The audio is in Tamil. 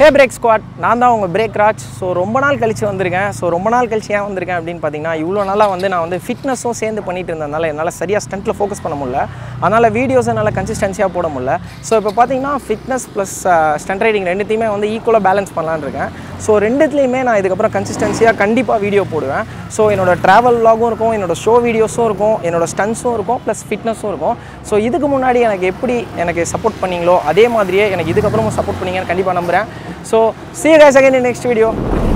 ஹே பிரேக் ஸ்குவாட் நான் தான் உங்கள் பிரேக் ராஜ் ஸோ ரொம்ப நாள் கழிச்சு வந்திருக்கேன் ஸோ ரொம்ப நாள் கழிச்சு ஏன் வந்திருக்கேன் அப்படின்னு பார்த்தீங்கன்னா இவ்வளோ நாளாக வந்து நான் வந்து ஃபிட்னஸும் சேர்ந்து பண்ணிட்டு இருந்ததுனால என்னால் சரியாக ஸ்டண்ட்டில் ஃபோக்கஸ் பண்ண முடியல அதனால் வீடியோஸ் என்னால் கன்சிஸ்டன்சியாக போட முடியல ஸோ இப்போ பார்த்தீங்கன்னா ஃபிட்னஸ் ப்ளஸ் ஸ்டண்ட் ரைடிங் ரெண்டுத்தையுமே வந்து ஈக்குவலாக பேலன்ஸ் பண்ணலான்னு இருக்கேன் ஸோ ரெண்டுத்துலேயுமே நான் இதுக்கப்புறம் கன்சிஸ்டன்சியாக கண்டிப்பாக வீடியோ போடுவேன் ஸோ என்னோட ட்ராவல் vlog-உம் இருக்கும் என்னோட ஷோ வீடியோஸும் இருக்கும் என்னோட ஸ்டன்ஸும் இருக்கும் ப்ளஸ் ஃபிட்னஸும் இருக்கும் ஸோ இதுக்கு முன்னாடி எனக்கு எப்படி எனக்கு சப்போர்ட் பண்ணீங்களோ அதே மாதிரியே எனக்கு இதுக்கப்புறமும் சப்போர்ட் பண்ணீங்கன்னு கண்டிப்பாக நம்புகிறேன் so see you guys again in next video